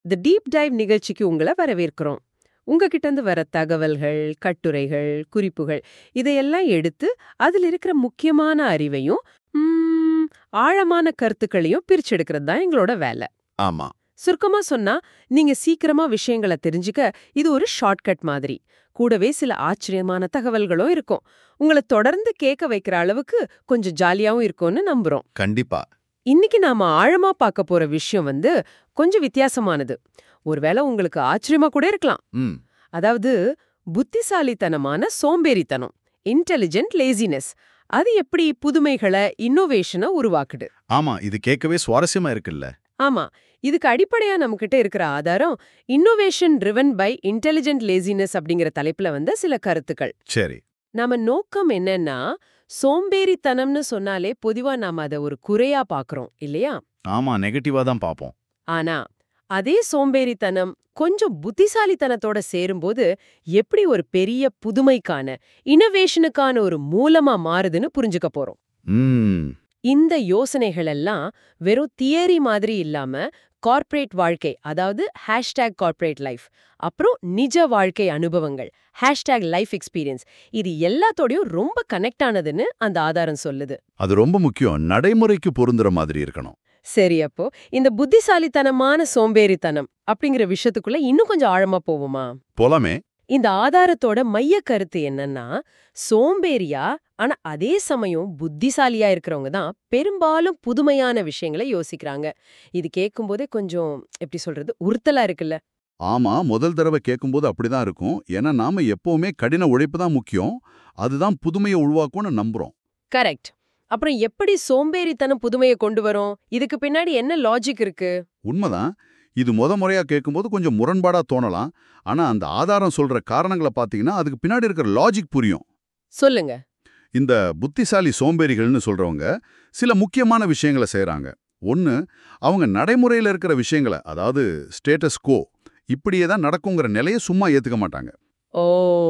தி deep dive நிகழ்ச்சிக்கு உங்களை வரவேற்கிறோம் உங்ககிட்ட இருந்து வர தகவல்கள் கட்டுரைகள் குறிப்புகள் இதையெல்லாம் எடுத்து அதில் இருக்கிற முக்கியமான அறிவையும் ம், ஆழமான கருத்துக்களையும் பிரிச்செடுக்கிறது தான் எங்களோட வேலை ஆமா சுருக்கமா சொன்னா நீங்க சீக்கிரமா விஷயங்களை தெரிஞ்சுக்க இது ஒரு ஷார்ட்கட் மாதிரி கூடவே சில ஆச்சரியமான தகவல்களும் இருக்கும் உங்களை தொடர்ந்து கேட்க வைக்கிற அளவுக்கு கொஞ்சம் ஜாலியாவும் இருக்கும்னு நம்புறோம் கண்டிப்பா இன்னைக்கு நாம ஆழமா பார்க்க போற விஷயம் வந்து கொஞ்சம் வித்தியாசமானது ஒருவேளை உங்களுக்கு ஆச்சரியமா கூட இருக்கலாம் ம் அதாவது புத்திசாலித்தனமான சோம்பேறித்தனம் இன்டெலிஜென்ட் லேசினஸ் அது எப்படி புதுமைகளை இன்னோவேஷனை உருவாக்குது ஆமா இது கேட்கவே சுவாரஸ்யமா இருக்குல்ல ஆமா இதுக்கு அடிப்படையா நம்மகிட்ட இருக்கிற ஆதாரம் innovation driven by intelligent laziness அப்படிங்கிற தலைப்புல வந்த சில கருத்துக்கள் சரி நாம நோக்கம் என்னன்னா சோம்பேறித்தனம்னு சொன்னாலே பொதுவா நாம அதை ஒரு குறையா பாக்குறோம் இல்லையா ஆமா நெகட்டிவா தான் பாப்போம் ஆனா அதே சோம்பேறித்தனம் கொஞ்சம் புத்திசாலித்தனத்தோட சேரும்போது எப்படி ஒரு பெரிய புதுமைக்கான இனோவேஷனுக்கான ஒரு மூலமா மாறுதுன்னு புரிஞ்சுக்க போறோம் ம் இந்த யோசனைகள் எல்லாம் வெறும் தியரி மாதிரி இல்லாம கார்ப்பரேட் வாழ்க்கை அதாவது ஹேஷ்டேக் கார்ப்பரேட் லைஃப் அப்புறம் நிஜ வாழ்க்கை அனுபவங்கள் ஹேஷ்டேக் லைஃப் எக்ஸ்பீரியன்ஸ் இது எல்லாத்தோடையும் ரொம்ப கனெக்ட் ஆனதுன்னு அந்த ஆதாரம் சொல்லுது அது ரொம்ப முக்கியம் நடைமுறைக்கு பொருந்துற மாதிரி இருக்கணும் சரி அப்போ இந்த புத்திசாலித்தனமான சோம்பேறித்தனம் அப்படிங்கிற விஷயத்துக்குள்ள இன்னும் கொஞ்சம் ஆழமா போவோமா போலாமே இந்த ஆதாரத்தோட மைய கருத்து என்னன்னா சோம்பேறியா ஆனா அதே சமயம் புத்திசாலியா இருக்கிறவங்க தான் பெரும்பாலும் புதுமையான விஷயங்களை யோசிக்கிறாங்க இது கேட்கும்போதே கொஞ்சம் எப்படி சொல்றது உறுத்தலா இருக்குல்ல ஆமா முதல் தடவை கேட்கும்போது அப்படிதான் இருக்கும் ஏன்னா நாம எப்பவுமே கடின உழைப்பு தான் முக்கியம் அதுதான் புதுமையை உருவாக்கும்னு நம்புறோம் கரெக்ட் அப்புறம் எப்படி சோம்பேறித்தனம் புதுமையை கொண்டு வரும் இதுக்கு பின்னாடி என்ன லாஜிக் இருக்கு உண்மைதான் இது முத முறையா கேட்கும்போது கொஞ்சம் முரண்பாடா தோணலாம் ஆனா அந்த ஆதாரம் சொல்ற காரணங்களை பாத்தீங்கன்னா அதுக்கு பின்னாடி இருக்கிற லாஜிக் புரியும் சொல்லுங்க இந்த புத்திசாலி சோம்பேறிகள்னு சொல்றவங்க சில முக்கியமான விஷயங்களை செய்றாங்க ஒன்னு அவங்க நடைமுறையில இருக்கிற விஷயங்களை அதாவது ஸ்டேட்டஸ் கோ இப்படியே தான் நடக்குங்கிற நிலையை சும்மா ஏத்துக்க மாட்டாங்க ஓ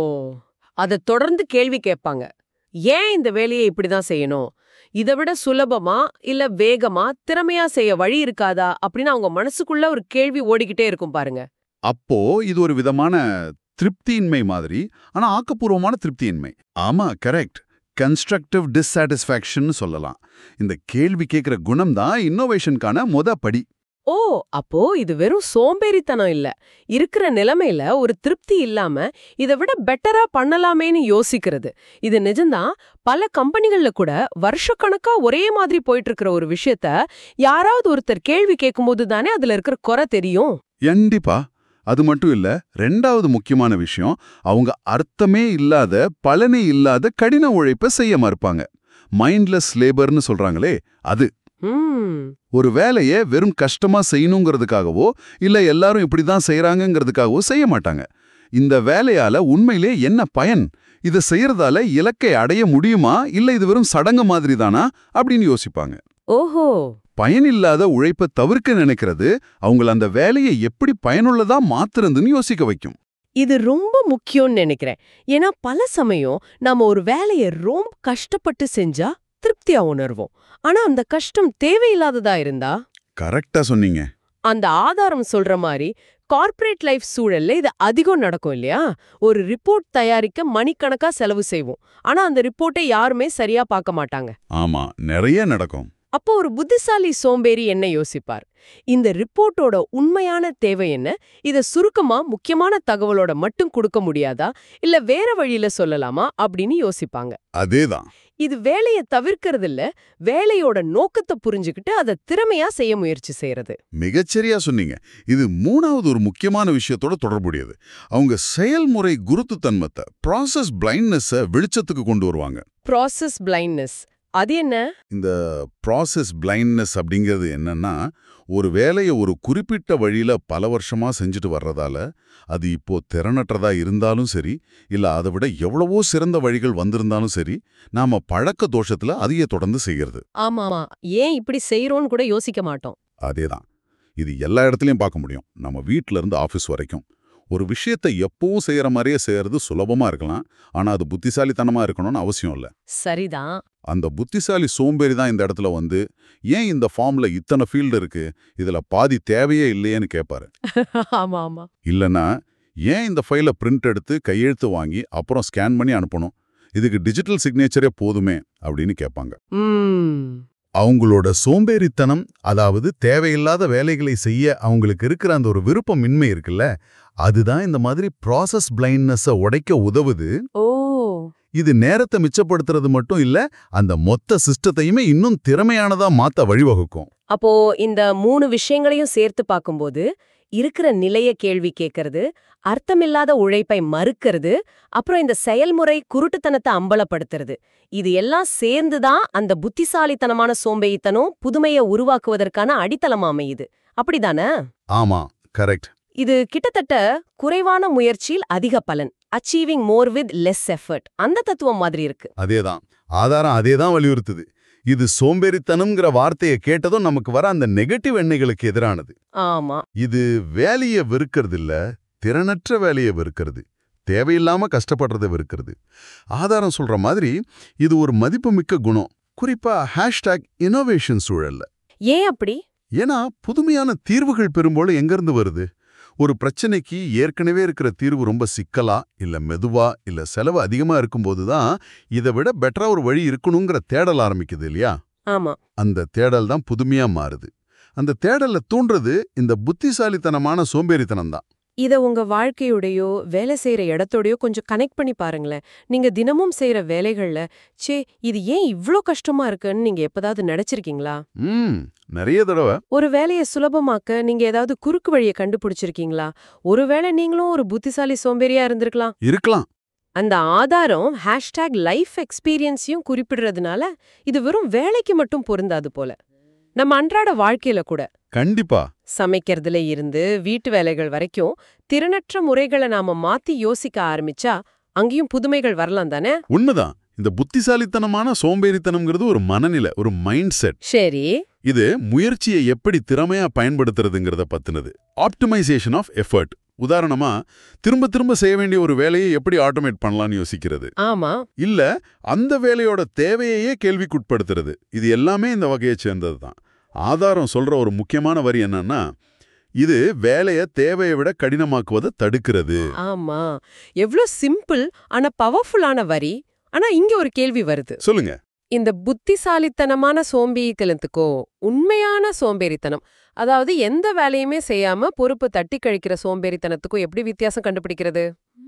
அத தொடர்ந்து கேள்வி கேட்பாங்க ஏன் இந்த வேலையை இப்படிதான் செய்யணும் இதை விட சுலபமா இல்ல வேகமா திறமையா செய்ய வழி இருக்காதா அப்படின்னு அவங்க மனசுக்குள்ள ஒரு கேள்வி ஓடிக்கிட்டே இருக்கும் பாருங்க அப்போ இது ஒரு விதமான திருப்தியின்மை மாதிரி ஆனா ஆக்கப்பூர்வமான திருப்தியின்மை ஆமா கரெக்ட் கன்ஸ்ட்ரக்டிவ் டிஸ்சாட்டிஸ்ஃபேக்ஷன் சொல்லலாம் இந்த கேள்வி கேட்கிற குணம் தான் இன்னோவேஷனுக்கான முத படி ஓ அப்போ இது வெறும் சோம்பேறித்தனம் இல்ல இருக்கிற நிலைமையில ஒரு திருப்தி இல்லாம இதை விட பெட்டரா பண்ணலாமேன்னு யோசிக்கிறது இது நிஜம்தான் பல கம்பெனிகள்ல கூட வருஷக்கணக்கா ஒரே மாதிரி போயிட்டு இருக்கிற ஒரு விஷயத்த யாராவது ஒருத்தர் கேள்வி கேட்கும்போது தானே அதுல இருக்கிற குறை தெரியும் கண்டிப்பா அது மட்டும் இல்ல ரெண்டாவது முக்கியமான விஷயம் அவங்க அர்த்தமே இல்லாத பலனே இல்லாத கடின உழைப்பை செய்ய மறுப்பாங்க மைண்ட்லெஸ் லேபர்னு சொல்றாங்களே அது ம் ஒரு வேலையை வெறும் கஷ்டமா செய்யணுங்கிறதுக்காகவோ இல்ல எல்லாரும் இப்படிதான் செய்யறாங்கங்கிறதுக்காகவோ செய்ய மாட்டாங்க இந்த வேலையால உண்மையிலே என்ன பயன் இதை செய்யறதால இலக்கை அடைய முடியுமா இல்ல இது வெறும் சடங்கு மாதிரி தானா அப்படின்னு யோசிப்பாங்க ஓஹோ பயனில்லாத உழைப்பை தவிர்க்க நினைக்கிறது அவங்கள அந்த வேலையை எப்படி பயனுள்ளதா மாத்துறதுன்னு யோசிக்க வைக்கும் இது ரொம்ப முக்கியம்னு நினைக்கிறேன் ஏன்னா பல சமயம் நாம ஒரு வேலையை ரொம்ப கஷ்டப்பட்டு செஞ்சா திருப்தியா உணர்வோம் ஆனா அந்த கஷ்டம் தேவையில்லாததா இருந்தா கரெக்டா சொன்னீங்க அந்த ஆதாரம் சொல்ற மாதிரி கார்ப்பரேட் லைஃப் சூழல்ல இது அதிகம் நடக்கும் இல்லையா ஒரு ரிப்போர்ட் தயாரிக்க மணிக்கணக்கா செலவு செய்வோம் ஆனா அந்த ரிப்போர்ட்டை யாருமே சரியா பார்க்க மாட்டாங்க ஆமா நிறைய நடக்கும் அப்போ ஒரு புத்திசாலி சோம்பேறி என்ன யோசிப்பார் இந்த ரிப்போர்ட்டோட உண்மையான தேவை என்ன இத சுருக்கமா முக்கியமான தகவலோட மட்டும் கொடுக்க முடியாதா இல்ல வேற வழியில சொல்லலாமா அப்படின்னு யோசிப்பாங்க அதேதான் இது வேலையை தவிர்க்கிறது இல்ல வேலையோட நோக்கத்தை புரிஞ்சுக்கிட்டு அதை திறமையா செய்ய முயற்சி செய்யறது மிகச்சரியா சொன்னீங்க இது மூணாவது ஒரு முக்கியமான விஷயத்தோட தொடர்புடையது அவங்க செயல்முறை குருத்துத்தன்மத்தை ப்ராசஸ் பிளைண்ட்னஸை வெளிச்சத்துக்கு கொண்டு வருவாங்க ப்ராசஸ் பிளைண்ட்னஸ் அது என்ன இந்த ப்ராசஸ் பிளைண்ட்னஸ் அப்படிங்கிறது என்னன்னா ஒரு வேலையை ஒரு குறிப்பிட்ட வழியில பல வருஷமா செஞ்சுட்டு வர்றதால அது இப்போ திறனற்றதா இருந்தாலும் சரி இல்ல அதை விட எவ்வளவோ சிறந்த வழிகள் வந்திருந்தாலும் சரி நாம பழக்க தோஷத்துல அதையே தொடர்ந்து செய்யறது ஆமா ஆமா ஏன் இப்படி செய்யறோம்னு கூட யோசிக்க மாட்டோம் அதேதான் இது எல்லா இடத்துலயும் பார்க்க முடியும் நம்ம வீட்ல இருந்து ஆபீஸ் வரைக்கும் ஒரு விஷயத்தை எப்பவும் செய்யற மாதிரியே செய்யறது சுலபமா இருக்கலாம் ஆனா அது புத்திசாலித்தனமா இருக்கணும்னு அவசியம் இல்ல சரிதான் அந்த புத்திசாலி சோம்பேறி தான் இந்த இடத்துல வந்து ஏன் இந்த ஃபார்ம்ல இத்தனை ஃபீல்டு இருக்கு இதுல பாதி தேவையே இல்லையேன்னு கேட்பாரு ஆமா ஆமா இல்லனா ஏன் இந்த ஃபைலை பிரிண்ட் எடுத்து கையெழுத்து வாங்கி அப்புறம் ஸ்கேன் பண்ணி அனுப்பணும் இதுக்கு டிஜிட்டல் சிக்னேச்சரே போதுமே அப்படின்னு கேட்பாங்க ம் அவங்களோட சோம்பேறித்தனம் அதாவது தேவையில்லாத வேலைகளை செய்ய அவங்களுக்கு இருக்கிற அந்த ஒரு விருப்பமின்மை இருக்குல்ல அதுதான் இந்த மாதிரி ப்ராசஸ் பிளைண்ட்னஸை உடைக்க உதவுது ஓ இது நேரத்தை மிச்சப்படுத்துறது மட்டும் இல்ல அந்த மொத்த சிஸ்டத்தையுமே இன்னும் திறமையானதா மாத்த வழிவகுக்கும் அப்போ இந்த மூணு விஷயங்களையும் சேர்த்து பார்க்கும்போது இருக்கிற நிலைய கேள்வி கேட்கறது அர்த்தமில்லாத உழைப்பை மறுக்கிறது அப்புறம் இந்த செயல்முறை குருட்டுத்தனத்தை அம்பலப்படுத்துறது இது எல்லாம் சேர்ந்துதான் அந்த புத்திசாலித்தனமான சோம்பேறித்தனம் புதுமையை உருவாக்குவதற்கான அடித்தளம் அமையுது அப்படிதானே ஆமா கரெக்ட் இது கிட்டத்தட்ட குறைவான முயற்சியில் அதிக பலன் achieving more with less effort அந்த தத்துவம் மாதிரி இருக்கு அதேதான் ஆதாரம் அதேதான் வலியுறுத்துது இது சோம்பேறித்தனம்ங்கிற வார்த்தையை கேட்டதும் நமக்கு வர அந்த நெகட்டிவ் எண்ணெய்களுக்கு எதிரானது ஆமா இது வேலையை வெறுக்கிறது இல்ல திறனற்ற வேலையை வெறுக்கிறது தேவையில்லாம கஷ்டப்படுறதை வெறுக்கிறது ஆதாரம் சொல்ற மாதிரி இது ஒரு மதிப்புமிக்க குணம் குறிப்பா ஹேஷ்டாக் இனோவேஷன் சூழல்ல ஏன் அப்படி ஏன்னா புதுமையான தீர்வுகள் பெரும்போது எங்கிருந்து வருது ஒரு பிரச்சனைக்கு ஏற்கனவே இருக்கிற தீர்வு ரொம்ப சிக்கலா இல்ல மெதுவா இல்ல செலவு அதிகமா இருக்கும்போது தான் இதை விட பெட்டரா ஒரு வழி இருக்கணுங்கிற தேடல் ஆரம்பிக்குது இல்லையா ஆமா அந்த தேடல் தான் புதுமையா மாறுது அந்த தேடல்ல தூண்டுறது இந்த புத்திசாலித்தனமான சோம்பேறித்தனம் தான் இத உங்க வாழ்க்கையோடயோ வேலை செய்யற இடத்தோடயோ கொஞ்சம் கனெக்ட் பண்ணி பாருங்களேன் நீங்க தினமும் செய்யற வேலைகள்ல ச்சே இது ஏன் இவ்ளோ கஷ்டமா இருக்குன்னு நீங்க எப்பதாவது நினைச்சிருக்கீங்களா ம் நிறைய தடவை ஒரு வேலையை சுலபமாக்க நீங்க ஏதாவது குறுக்கு வழியை கண்டுபிடிச்சிருக்கீங்களா ஒருவேளை நீங்களும் ஒரு புத்திசாலி சோம்பேறியா இருந்திருக்கலாம் இருக்கலாம் அந்த ஆதாரம் ஹேஷ்டேக் லைஃப் எக்ஸ்பீரியன்ஸையும் குறிப்பிடுறதுனால இது வெறும் வேலைக்கு மட்டும் பொருந்தாது போல நம்ம அன்றாட வாழ்க்கையில கூட கண்டிப்பா சமைக்கிறதுல இருந்து வீட்டு வேலைகள் வரைக்கும் திறனற்ற முறைகளை நாம மாத்தி யோசிக்க ஆரம்பிச்சா அங்கேயும் புதுமைகள் வரலாம் தானே உண்மைதான் இந்த புத்திசாலித்தனமான சோம்பேறித்தனம்ங்கிறது ஒரு மனநிலை ஒரு மைண்ட் செட் சரி இது முயற்சியை எப்படி திறமையா பயன்படுத்துறதுங்கிறத பத்தினது ஆப்டிமைசேஷன் ஆஃப் எஃபர்ட் உதாரணமா திரும்ப திரும்ப செய்ய வேண்டிய ஒரு வேலையை எப்படி ஆட்டோமேட் பண்ணலாம்னு யோசிக்கிறது ஆமா இல்ல அந்த வேலையோட தேவையையே கேள்விக்குட்படுத்துறது இது எல்லாமே இந்த வகையை சேர்ந்தது தான் ஆதாரம் சொல்ற ஒரு முக்கியமான வரி என்னன்னா இது வேலையை தேவையை விட கடினமாக்குவதை தடுக்கிறது ஆமா எவ்ளோ சிம்பிள் ஆனா பவர்ஃபுல்லான வரி ஆனா இங்க ஒரு கேள்வி வருது சொல்லுங்க இந்த புத்திசாலித்தனமான சோம்பேறித்தனத்துக்கோ உண்மையான சோம்பேறித்தனம் அதாவது எந்த வேலையுமே செய்யாம பொறுப்பு தட்டி கழிக்கிற சோம்பேறித்தனத்துக்கும் எப்படி வித்தியாசம் கண்டுபிடிக்கிறது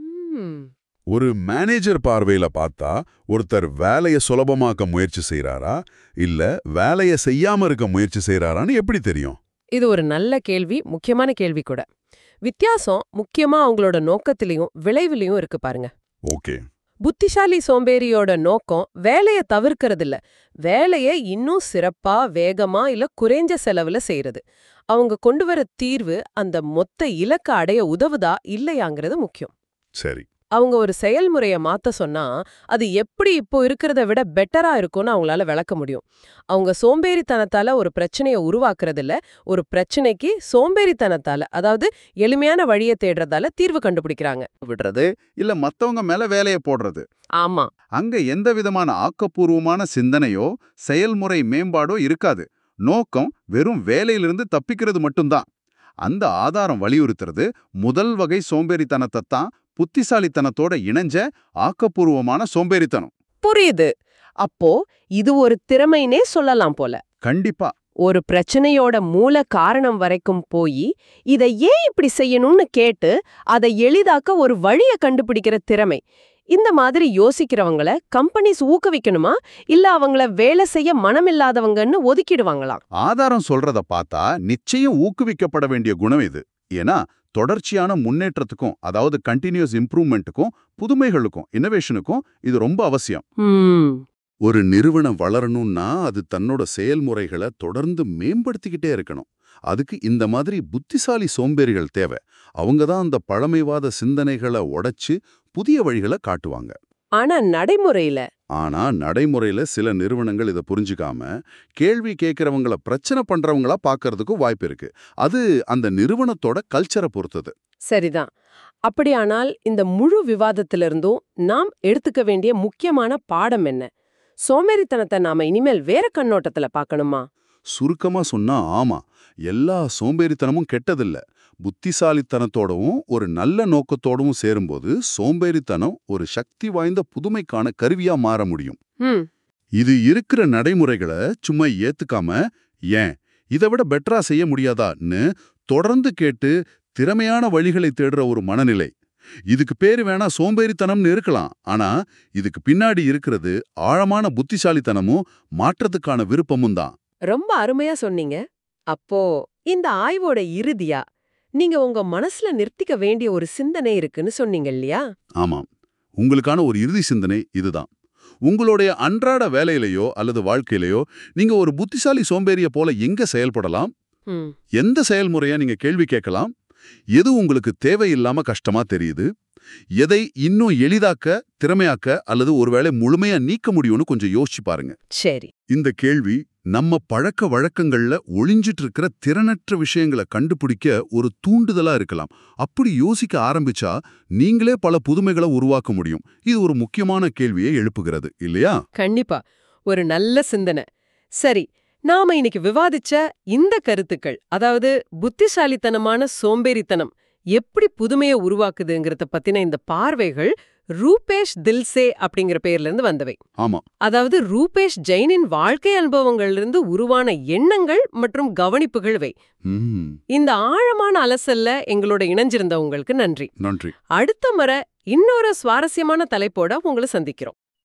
ம், ஒரு மேனேஜர் பார்வையில பார்த்தா ஒருத்தர் வேலையை சுலபமாக்க முயற்சி செய்றாரா இல்ல வேலையை செய்யாம இருக்க முயற்சி செய்றாரான்னு எப்படி தெரியும் இது ஒரு நல்ல கேள்வி முக்கியமான கேள்வி கூட வித்தியாசம் முக்கியமா அவங்களோட நோக்கத்திலையும் விளைவிலையும் இருக்கு பாருங்க ஓகே புத்திசாலி சோம்பேறியோட நோக்கம் வேலைய தவிர்க்கறது இல்ல வேலைய இன்னும் சிறப்பா வேகமா இல்ல குறைஞ்ச செலவுல செய்யறது அவங்க கொண்டு வர தீர்வு அந்த மொத்த இலக்க அடைய உதவுதா இல்லையாங்கிறது முக்கியம் சரி அவங்க ஒரு செயல்முறைய மாத்த சொன்னா அது எப்படி இப்போ இருக்கிறத விட பெட்டரா இருக்கும்னு அவங்களால விளக்க முடியும் அவங்க சோம்பேறித்தனத்தால ஒரு பிரச்சனைய உருவாக்குறது இல்ல ஒரு பிரச்சனைக்கு சோம்பேறித்தனத்தால அதாவது எளிமையான வழியை தேடுறதால தீர்வு கண்டுபிடிக்கிறாங்க விடுறது இல்ல மத்தவங்க மேல வேலையை போடுறது ஆமா அங்க எந்த விதமான ஆக்கப்பூர்வமான சிந்தனையோ செயல்முறை மேம்பாடோ இருக்காது நோக்கம் வெறும் வேலையிலிருந்து தப்பிக்கிறது மட்டும்தான் அந்த ஆதாரம் வலியுறுத்துறது முதல் வகை சோம்பேறித்தனத்தை தான் புத்திசாலித்தனத்தோட இணைஞ்ச ஆக்கப்பூர்வமான சோம்பேறித்தனம் புரியுது அப்போ இது ஒரு திறமைனே சொல்லலாம் போல கண்டிப்பா ஒரு பிரச்சனையோட மூல காரணம் வரைக்கும் போய் இத ஏன் இப்படி செய்யணும்னு கேட்டு அதை எளிதாக்க ஒரு வழிய கண்டுபிடிக்கிற திறமை இந்த மாதிரி யோசிக்கிறவங்கள கம்பெனிஸ் ஊக்குவிக்கணுமா இல்ல அவங்கள வேலை செய்ய மனமில்லாதவங்கன்னு ஒதுக்கிடுவாங்களாம் ஆதாரம் சொல்றத பார்த்தா நிச்சயம் ஊக்குவிக்கப்பட வேண்டிய குணம் இது ஏன்னா தொடர்ச்சியான முன்னேற்றத்துக்கும் அதாவது கண்டினியூஸ் இம்ப்ரூவ்மெண்ட்டுக்கும் புதுமைகளுக்கும் இன்னோவேஷனுக்கும் இது ரொம்ப அவசியம் ஒரு நிறுவனம் வளரணும்னா அது தன்னோட செயல்முறைகளை தொடர்ந்து மேம்படுத்திக்கிட்டே இருக்கணும் அதுக்கு இந்த மாதிரி புத்திசாலி சோம்பேறிகள் தேவை அவங்க தான் அந்த பழமைவாத சிந்தனைகளை உடைச்சு புதிய வழிகளை காட்டுவாங்க ஆனா நடைமுறையில ஆனா நடைமுறையில சில நிறுவனங்கள் இதை புரிஞ்சுக்காம கேள்வி கேட்கறவங்கள பிரச்சனை பண்றவங்களா பார்க்கறதுக்கும் வாய்ப்பு இருக்கு அது அந்த நிறுவனத்தோட கல்ச்சரை பொறுத்தது சரிதான் அப்படியானால் இந்த முழு விவாதத்திலிருந்தும் நாம் எடுத்துக்க வேண்டிய முக்கியமான பாடம் என்ன சோம்பேறித்தனத்தை நாம இனிமேல் வேற கண்ணோட்டத்துல பார்க்கணுமா சுருக்கமா சொன்னா ஆமா எல்லா சோம்பேறித்தனமும் கெட்டதில்ல புத்திசாலித்தனத்தோடவும் ஒரு நல்ல நோக்கத்தோடவும் சேரும்போது சோம்பேறித்தனம் ஒரு சக்தி வாய்ந்த புதுமைக்கான கருவியா மாற முடியும் ம் இது இருக்கிற நடைமுறைகளை சும்மா ஏத்துக்காம ஏன் இதை விட பெட்டரா செய்ய முடியாதான்னு தொடர்ந்து கேட்டு திறமையான வழிகளை தேடுற ஒரு மனநிலை இதுக்கு பேரு வேணா சோம்பேறித்தனம்னு இருக்கலாம் ஆனா இதுக்கு பின்னாடி இருக்கிறது ஆழமான புத்திசாலித்தனமும் மாற்றத்துக்கான விருப்பமும் தான் ரொம்ப அருமையா சொன்னீங்க அப்போ இந்த ஆய்வோட இறுதியா நீங்க உங்க மனசுல நிறுத்திக்க வேண்டிய ஒரு சிந்தனை இருக்குன்னு சொன்னீங்க இல்லையா ஆமாம் உங்களுக்கான ஒரு இறுதி சிந்தனை இதுதான் உங்களுடைய அன்றாட வேலையிலையோ அல்லது வாழ்க்கையிலையோ நீங்க ஒரு புத்திசாலி சோம்பேறிய போல எங்க செயல்படலாம் ம் எந்த செயல்முறையா நீங்க கேள்வி கேட்கலாம் எது உங்களுக்கு தேவையில்லாம கஷ்டமா தெரியுது எதை இன்னும் எளிதாக்க திறமையாக்க அல்லது ஒருவேளை முழுமையா நீக்க முடியும்னு கொஞ்சம் யோசிச்சு பாருங்க சரி இந்த கேள்வி நம்ம பழக்க வழக்கங்கள்ல ஒளிஞ்சிட்டு இருக்கிற திறனற்ற விஷயங்களை கண்டுபிடிக்க ஒரு தூண்டுதலா இருக்கலாம் அப்படி யோசிக்க ஆரம்பிச்சா நீங்களே பல புதுமைகளை உருவாக்க முடியும் இது ஒரு முக்கியமான கேள்வியை எழுப்புகிறது இல்லையா கண்டிப்பா ஒரு நல்ல சிந்தனை சரி நாம இன்னைக்கு விவாதிச்ச இந்த கருத்துக்கள் அதாவது புத்திசாலித்தனமான சோம்பேறித்தனம் எப்படி புதுமையை உருவாக்குதுங்கிறத பத்தின இந்த பார்வைகள் ரூபேஷ் தில்சே அப்படிங்கிற பேர்ல இருந்து வந்தவை ஆமா அதாவது ரூபேஷ் ஜெயினின் வாழ்க்கை அனுபவங்கள்ல உருவான எண்ணங்கள் மற்றும் கவனிப்புகள் வை ம், இந்த ஆழமான அலசல்ல எங்களோட இணைஞ்சிருந்தவங்களுக்கு நன்றி நன்றி அடுத்த முறை இன்னொரு சுவாரஸ்யமான தலைப்போட உங்களை சந்திக்கிறோம்